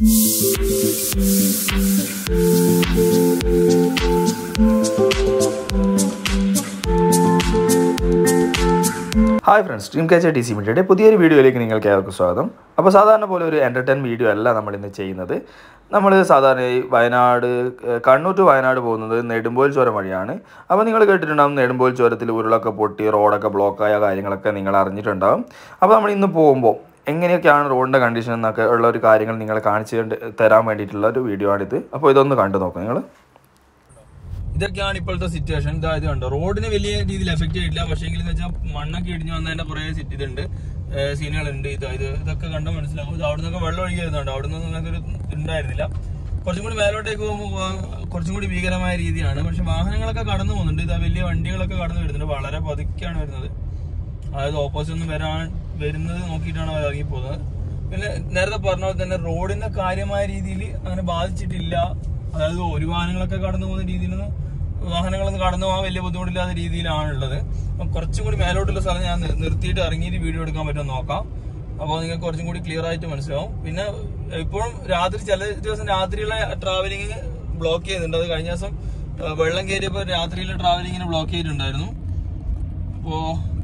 hi friends dream കാച്ച T C മീഡിയയുടെ പുതിയൊരു വീഡിയോയിലേക്ക് നിങ്ങൾക്ക് ഏവർക്കും സ്വാഗതം അപ്പോൾ സാധാരണ പോലെ ഒരു എൻ്റർടൈൻ വീഡിയോ അല്ല നമ്മൾ ഇന്ന് ചെയ്യുന്നത് നമ്മൾ സാധാരണ ഈ വയനാട് ഏഹ്, കണ്ണൂർ ടു വയനാട് പോകുന്നത് നെടുമ്പോൽ ചുരം വഴിയാണ് അപ്പോൾ നിങ്ങൾ കേട്ടിട്ടുണ്ടാകും നെടുമ്പോൽ ചുരത്തിൽ ഉരുളൊക്കെ പൊട്ടി റോഡൊക്കെ ബ്ലോക്കായ കാര്യങ്ങളൊക്കെ നിങ്ങൾ അറിഞ്ഞിട്ടുണ്ടാകും അപ്പോൾ നമ്മൾ ഇന്ന് പോകുമ്പോൾ എങ്ങനെയൊക്കെയാണ് റോഡിൻ്റെ കണ്ടീഷൻ എന്നൊക്കെ ഉള്ള ഒരു കാര്യങ്ങൾ നിങ്ങളെ കാണിച്ച് കൊണ്ട് തരാൻ വേണ്ടിയിട്ടുള്ള ഒരു വീഡിയോ ആണിത് അപ്പോൾ ഇതൊന്ന് കണ്ടു നോക്കാം നിങ്ങൾ ഇതൊക്കെയാണ് ഇപ്പോഴത്തെ സിറ്റുവേഷൻ ഇതാ ഇത് കണ്ടോ റോഡിന് വലിയ രീതിയിൽ എഫക്ട് ചെയ്തിട്ടില്ല പക്ഷേ എങ്കിൽ വെച്ചാൽ മണ്ണൊക്കെ ഇടിഞ്ഞു വന്നതിന്റെ കുറേ സിറ്റ് ഇതുണ്ട് സീനുകളുണ്ട് ഇത് ഇത് ഇതൊക്കെ കണ്ടോ മനസ്സിലാവും ഇത് അവിടെ നിന്നൊക്കെ വെള്ളം ഒഴുകി വരുന്നുണ്ട് അവിടെ നിന്ന് നിങ്ങൾക്ക് ഒരു ഉണ്ടായിരുന്നില്ല കുറച്ചും കൂടി മേലോട്ടേക്ക് പോകുമ്പോൾ കുറച്ചും കൂടി ഭീകരമായ രീതിയാണ് പക്ഷെ വാഹനങ്ങളൊക്കെ കടന്നു പോകുന്നുണ്ട് ഇതാ വലിയ വണ്ടികളൊക്കെ കടന്നു വരുന്നുണ്ട് വളരെ പതുക്കെയാണ് വരുന്നത് അതായത് ഓപ്പോസിറ്റ് ഒന്നും വരാൻ വരുന്നത് നോക്കിയിട്ടാണ് അവർ ഇറങ്ങി പോകുന്നത് പിന്നെ നേരത്തെ പറഞ്ഞ പോലെ തന്നെ റോഡിന്റെ കാര്യമായ രീതിയിൽ അങ്ങനെ ബാധിച്ചിട്ടില്ല അതായത് ഒരു വാഹനങ്ങളൊക്കെ കടന്നു പോകുന്ന രീതിയിലൊന്നും വാഹനങ്ങളൊന്നും കടന്നു പോകാൻ വലിയ ബുദ്ധിമുട്ടില്ലാത്ത രീതിയിലാണുള്ളത് അപ്പം കുറച്ചും കൂടി മേലോട്ടുള്ള സ്ഥലം ഞാൻ നി- നിർത്തിയിട്ട് ഇറങ്ങിയിട്ട് വീഡിയോ എടുക്കാൻ പറ്റുമോ നോക്കാം അപ്പോൾ നിങ്ങൾക്ക് കുറച്ചും കൂടി ക്ലിയർ ആയിട്ട് മനസ്സിലാവും പിന്നെ ഇപ്പോഴും രാത്രി ചില ദിവസം രാത്രിയുള്ള ട്രാവലിംഗ് ബ്ലോക്ക് ചെയ്യുന്നുണ്ട് അത് കഴിഞ്ഞ ദിവസം ആ, വെള്ളം കയറിയപ്പോൾ രാത്രിയിലെ ട്രാവലിങ്ങിന് ബ്ലോക്ക് ചെയ്തിട്ടുണ്ടായിരുന്നു അപ്പോ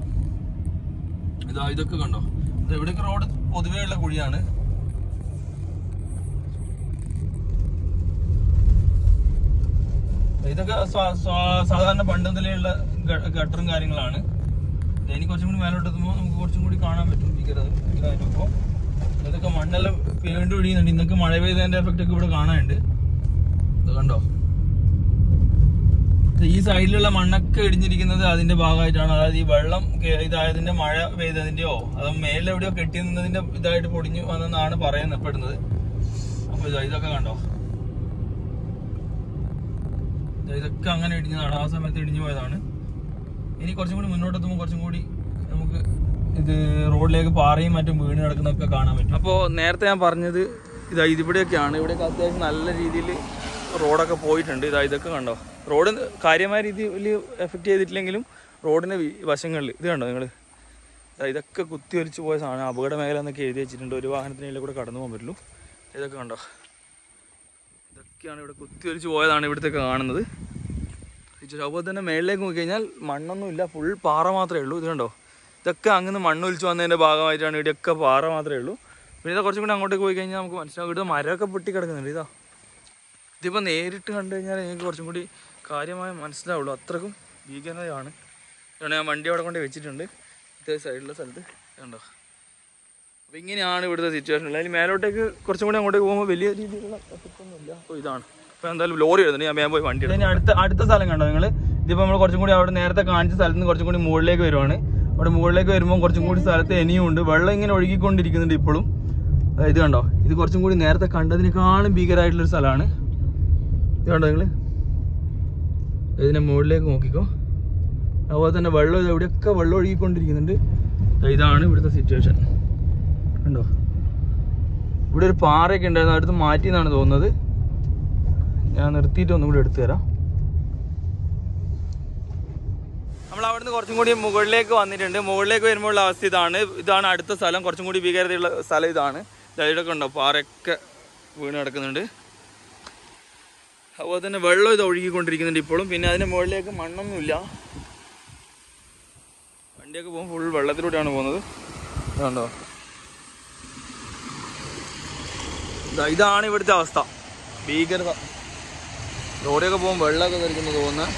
ഇതാ ഇതൊക്കെ കണ്ടോ ഇത് ഇവിടെയൊക്കെ റോഡ് പൊതുവേ ഉള്ള കുഴിയാണ് ഇതൊക്കെ സാ- സാ- സാധാരണ പണ്ട് മുതലേയുള്ള ഗ- ഗട്ടറും കാര്യങ്ങളാണ് ഇത് ഇനി കുറച്ചും കൂടി മേലോട്ട് എത്തുമ്പോൾ നമുക്ക് കുറച്ചും കൂടി കാണാൻ പറ്റും ഭീകരത ഭീകരമായിട്ട് ഇപ്പോൾ ഇതൊക്കെ മണ്ണെല്ലാം വീണ്ടും ഇടിയുന്നുണ്ട് ഇന്നൊക്കെ മഴ പെയ്തതിന്റെ എഫക്റ്റ് ഒക്കെ ഇവിടെ കാണാനുണ്ട് ഇത് കണ്ടോ ഇത് ഈ സൈഡിലുള്ള മണ്ണൊക്കെ ഇടിഞ്ഞിരിക്കുന്നത് അതിന്റെ ഭാഗമായിട്ടാണ് അതായത് ഈ വെള്ളം കേ- ഇതായതിന്റെ മഴ പെയ്തതിന്റെയോ അതോ മേലെവിടെയോ കെട്ടി നിന്നതിന്റെ ഇതായിട്ട് പൊടിഞ്ഞു വന്നെന്നാണ് പറയപ്പെടുന്നത് അപ്പൊ ഇതാ ഇതൊക്കെ കണ്ടോ ദാ ഇതൊക്കെ അങ്ങനെ ഇടിഞ്ഞതാണ് ആ സമയത്ത് ഇടിഞ്ഞു പോയതാണ് ഇനി കുറച്ചും കൂടി മുന്നോട്ടെത്തുമ്പോൾ കുറച്ചും കൂടി നമുക്ക് ഇത് റോഡിലേക്ക് പാറയും മറ്റും വീണ് കിടക്കുന്നതൊക്കെ കാണാൻ പറ്റും അപ്പോൾ നേരത്തെ ഞാൻ പറഞ്ഞത് ഇതാ ഇതിവിടെയൊക്കെയാണ് ഇവിടെയൊക്കെ അത്യാവശ്യം നല്ല രീതിയിൽ റോഡൊക്കെ പോയിട്ടുണ്ട് ഇതാ ഇതൊക്കെ കണ്ടോ റോഡ് കാര്യമായ രീതിയിൽ എഫക്റ്റ് ചെയ്തിട്ടില്ലെങ്കിലും റോഡിൻ്റെ വശങ്ങളിൽ ഇത് കണ്ടോ നിങ്ങൾ ഇതൊക്കെ കുത്തി ഒലിച്ച് പോയ സാധനം അപകട മേഖല എന്നൊക്കെ എഴുതി വെച്ചിട്ടുണ്ട് ഒരു വാഹനത്തിനെല്ലാം കൂടെ കടന്നു പോകാൻ പറ്റുള്ളൂ ഇതൊക്കെ കണ്ടോ ഇതൊക്കെയാണ് ഇവിടെ കുത്തി ഒലിച്ച് പോയതാണ് ഇവിടുത്തെ കാണുന്നത് അതുപോലെ തന്നെ മേളിലേക്ക് നോക്കി കഴിഞ്ഞാൽ മണ്ണൊന്നുമില്ല ഫുൾ പാറ മാത്രമേ ഉള്ളൂ ഇത് കണ്ടോ ഇതൊക്കെ അങ്ങനെ മണ്ണ് ഒലിച്ച് വന്നതിൻ്റെ ഭാഗമായിട്ടാണ് ഇവിടെയൊക്കെ പാറ മാത്രമേ ഉള്ളൂ പിന്നെ ഇത് കുറച്ചും കൂടി അങ്ങോട്ടേക്ക് പോയി കഴിഞ്ഞാൽ നമുക്ക് മനസ്സിലാവും ഇവിടെ മരമൊക്കെ പൊട്ടി കിടക്കുന്നുണ്ട് ഇതാ ഇതിപ്പോൾ നേരിട്ട് കണ്ടു കഴിഞ്ഞാൽ എനിക്ക് കുറച്ചും കൂടി കാര്യമായി മനസ്സിലാവുള്ളൂ അത്രക്കും ഭീകരതയാണ് ഇതാണ് ഞാൻ വണ്ടി അവിടെ കൊണ്ട് വെച്ചിട്ടുണ്ട് ഇതേ സൈഡിലെ സ്ഥലത്ത് കണ്ടോ അപ്പോൾ ഇങ്ങനെയാണ് ഇവിടുത്തെ സിറ്റുവേഷൻ ഉള്ളത് അതിൽ മേലോട്ടേക്ക് കുറച്ചും കൂടി അങ്ങോട്ടേക്ക് പോകുമ്പോൾ വലിയ രീതിയിലുള്ള എഫക്റ്റ് ഒന്നുമില്ല അപ്പോൾ ഇതാണ് ഇപ്പോൾ എന്തായാലും ലോറി വരുന്നുണ്ട് ഞാൻ വേഗം പോയി വണ്ടി ഇനി അടുത്ത അടുത്ത സ്ഥലം കണ്ടോ നിങ്ങൾ ഇതിപ്പോൾ നമ്മൾ കുറച്ചും കൂടി അവിടെ നേരത്തെ കാണിച്ച സ്ഥലത്ത് നിന്ന് കുറച്ചും കൂടി മുകളിലേക്ക് വരുവാണ് അവിടെ മുകളിലേക്ക് വരുമ്പോൾ കുറച്ചും കൂടി സ്ഥലത്ത് ഇനിയും ഉണ്ട് വെള്ളം ഇങ്ങനെ ഒഴുകിക്കൊണ്ടിരിക്കുന്നുണ്ട് ഇപ്പോഴും ദാ ഇത് കണ്ടോ ഇത് കുറച്ചും കൂടി നേരത്തെ കണ്ടതിനേക്കാളും ഭീകരമായിട്ടുള്ളൊരു സ്ഥലമാണ് ഇത് കണ്ടോ നിങ്ങൾ ഇതിന്റെ മുകളിലേക്ക് നോക്കിക്കോ അതുപോലെ തന്നെ വെള്ളം ഇത് എവിടെയൊക്കെ വെള്ളം ഒഴുകിക്കൊണ്ടിരിക്കുന്നുണ്ട് ദാ ഇതാണ് ഇവിടുത്തെ സിറ്റുവേഷൻ കണ്ടോ ഇവിടെ ഒരു പാറയൊക്കെ ഉണ്ടായിരുന്നു അടുത്ത് മാറ്റി എന്നാണ് തോന്നുന്നത് ഞാൻ നിർത്തിയിട്ട് ഒന്നും കൂടി എടുത്തു തരാം നമ്മൾ അവിടുന്ന് കുറച്ചും കൂടി മുകളിലേക്ക് വന്നിട്ടുണ്ട് മുകളിലേക്ക് വരുമ്പോൾ ഉള്ള അവസ്ഥ ഇതാണ് ഇതാണ് അടുത്ത സ്ഥലം കുറച്ചും കൂടി ഭീകരതയുള്ള സ്ഥലം ഇതാണ് ഇതൊക്കെ ഉണ്ടോ പാറയൊക്കെ വീണ് കിടക്കുന്നുണ്ട് അതുപോലെ തന്നെ വെള്ളം ഇത് ഒഴുകിക്കൊണ്ടിരിക്കുന്നുണ്ട് ഇപ്പോഴും പിന്നെ അതിന്റെ മുകളിലേക്ക് മണ്ണൊന്നുമില്ല വണ്ടിയൊക്കെ പോകുമ്പോൾ ഫുൾ വെള്ളത്തിലൂടെയാണ് പോകുന്നത് ഇത് കണ്ടോ ഇതാ ഇതാണ് ഇവിടുത്തെ അവസ്ഥ ഭീകരത ലോറിയൊക്കെ പോകുമ്പോൾ വെള്ളമൊക്കെ തെറിക്കുന്നു തോന്നുന്നത്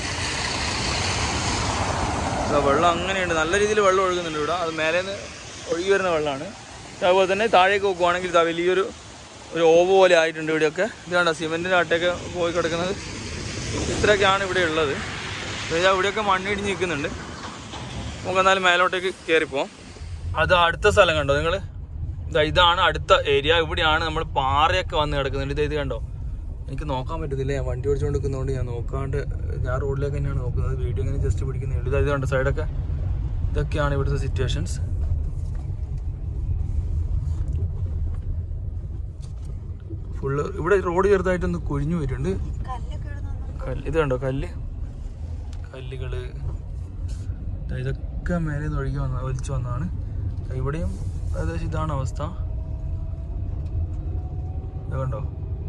ഇതാ വെള്ളം അങ്ങനെയുണ്ട് നല്ല രീതിയിൽ വെള്ളം ഒഴുകുന്നുണ്ട് ഇവിടെ അത് മേലെ നിന്ന് ഒഴുകി വരുന്ന വെള്ളമാണ് അതുപോലെ തന്നെ താഴേക്ക് നോക്കുവാണെങ്കിൽ ഇതാ വലിയൊരു ഒരു ഓവ് പോലെ ആയിട്ടുണ്ട് ഇവിടെയൊക്കെ ഇത് കണ്ട സിമെൻറ്റിൻ്റെ അട്ടയൊക്കെ പോയി കിടക്കുന്നത് ഇത്രയൊക്കെയാണ് ഇവിടെ ഉള്ളത് ഇതാ ഇവിടെയൊക്കെ മണ്ണിടിഞ്ഞ് നിൽക്കുന്നുണ്ട് നമുക്ക് എന്നാലും മേലോട്ടേക്ക് കയറിപ്പോവാം അത് അടുത്ത സ്ഥലം കണ്ടോ നിങ്ങൾ ഇതാ ഇതാണ് അടുത്ത ഏരിയ ഇവിടെയാണ് നമ്മൾ പാറയൊക്കെ വന്ന് കിടക്കുന്നുണ്ട് ഇത് ഇത് കണ്ടോ എനിക്ക് നോക്കാൻ പറ്റത്തില്ല ഞാൻ വണ്ടി ഓടിച്ചുകൊണ്ട് നിൽക്കുന്നതുകൊണ്ട് ഞാൻ നോക്കാണ്ട് ഞാൻ റോഡിലേക്ക് തന്നെയാണ് നോക്കുന്നത് വീഡിയോ ഇങ്ങനെ ജസ്റ്റ് പിടിക്കുന്നുള്ളൂ ഇത് ഇത് കണ്ടോ സൈഡൊക്കെ ഇതൊക്കെയാണ് ഇവിടുത്തെ സിറ്റുവേഷൻസ് ഫുള്ള് ഇവിടെ റോഡ് ചെറുതായിട്ടൊന്ന് കുഴിഞ്ഞു വരുന്നുണ്ട് കല്ല് ഇത് കണ്ടോ കല്ല് കല്ലുകള് ദാ ഇതൊക്കെ മേലെ നിന്ന് ഒഴുകി വന്ന ഒലിച്ചു വന്നതാണ് ദാ ഇവിടെയും ഏകദേശം ഇതാണ് അവസ്ഥ ഇത് കണ്ടോ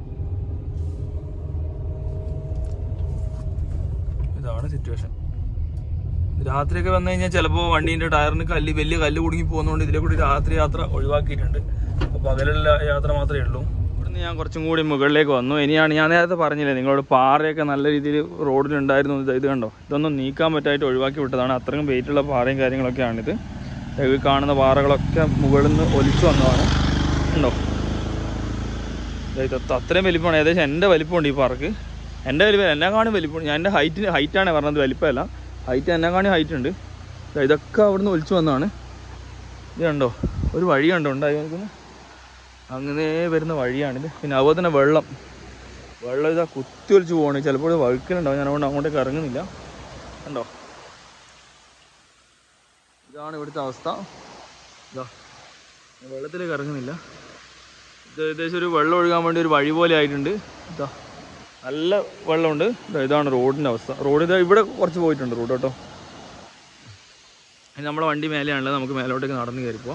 ഇതാണ് സിറ്റുവേഷൻ രാത്രിയൊക്കെ വന്നു കഴിഞ്ഞാൽ ചിലപ്പോൾ വണ്ടീൻ്റെ ടയറിന് കല്ല് വലിയ കല്ല് കുടുങ്ങി പോകുന്നതുകൊണ്ട് ഇതിലെ കൂടി രാത്രി യാത്ര ഒഴിവാക്കിയിട്ടുണ്ട് അപ്പോൾ പകലുള്ള യാത്ര മാത്രമേ ഉള്ളൂ ഇവിടുന്ന് ഞാൻ കുറച്ചും കൂടി മുകളിലേക്ക് വന്നു ഇനിയാണ് ഞാൻ നേരത്തെ പറഞ്ഞില്ലേ നിങ്ങളോട് പാറയൊക്കെ നല്ല രീതിയിൽ റോഡിലുണ്ടായിരുന്നു ഇത് ഇത് കണ്ടോ ഇതൊന്നും നീക്കാൻ പറ്റായിട്ട് ഒഴിവാക്കി വിട്ടതാണ് അത്രയും വെയിറ്റുള്ള പാറയും കാര്യങ്ങളൊക്കെയാണിത് ഈ കാണുന്ന പാറകളൊക്കെ മുകളിൽ നിന്ന് ഒലിച്ചു വന്നതാണ് ഉണ്ടോ ദേ ഇത് അത്രയും വലിപ്പമാണ് ഏകദേശം എൻ്റെ വലിപ്പമുണ്ട് ഈ പാർക്ക് എൻ്റെ വലിപ്പം എന്നെ കാണും വലിപ്പം ഞാൻ എൻ്റെ ഹൈറ്റിന് ഹൈറ്റാണ് പറഞ്ഞത് വലിപ്പമല്ല ഹൈറ്റ് എന്നെ കാണി ഹൈറ്റ് ഉണ്ട് ദേ ഇതൊക്കെ അവിടുന്ന് ഒലിച്ചു വന്നതാണ് ഇത് കണ്ടോ ഒരു വഴി കണ്ടോ ഉണ്ടായി നോക്കുന്നു അങ്ങനെ വരുന്ന വഴിയാണിത് പിന്നെ അതുപോലെ തന്നെ വെള്ളം വെള്ളം ഇതാ കുത്തി ഒലിച്ച് പോകണം ചിലപ്പോൾ വഴുക്കലുണ്ടാവും ഞാൻ അതുകൊണ്ട് അങ്ങോട്ടേക്ക് ഇറങ്ങുന്നില്ല കണ്ടോ ഇതാണ് ഇവിടുത്തെ അവസ്ഥ ഇതാ വെള്ളത്തിലേക്ക് ഇറങ്ങുന്നില്ല ഇത് ഏകദേശം ഒരു വെള്ളം ഒഴുകാൻ വേണ്ടി ഒരു വഴി പോലെ ആയിട്ടുണ്ട് ഇതാ നല്ല വെള്ളമുണ്ട് ഇതാ ഇതാണ് റോഡിൻ്റെ അവസ്ഥ റോഡ് ഇതാ ഇവിടെ കുറച്ച് പോയിട്ടുണ്ട് റോഡ് കേട്ടോ ഇനി നമ്മളെ വണ്ടി മേലെയാണല്ലോ നമുക്ക് മേലോട്ടേക്ക് നടന്ന് കയറി പോവാം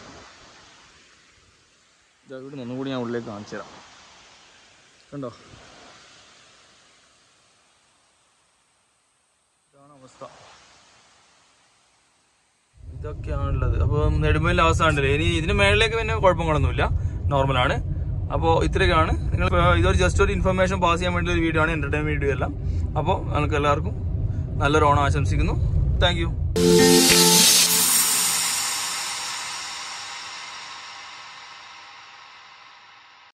ഇതാ ഇവിടെ നിന്നും കൂടി ഞാൻ ഉള്ളിലേക്ക് കാണിച്ചു തരാം കണ്ടോ ഇതാണ് അവസ്ഥ ഇതൊക്കെയാണുള്ളത് അപ്പോൾ നെടുമ്പലിൻ്റെ അവസ്ഥ ഉണ്ടല്ലോ ഇനി ഇതിന് മേളിലേക്ക് പിന്നെ കുഴപ്പങ്ങളൊന്നുമില്ല നോർമലാണ് അപ്പോൾ ഇത്രയൊക്കെയാണ് നിങ്ങൾ ഇതൊരു ജസ്റ്റ് ഒരു ഇൻഫർമേഷൻ പാസ് ചെയ്യാൻ വേണ്ടി ഒരു വീഡിയോ ആണ് എൻ്റർടൈൻ വീഡിയോ എല്ലാം അപ്പോൾ നിങ്ങൾക്ക് എല്ലാവർക്കും നല്ലൊരു ഓണം ആശംസിക്കുന്നു താങ്ക്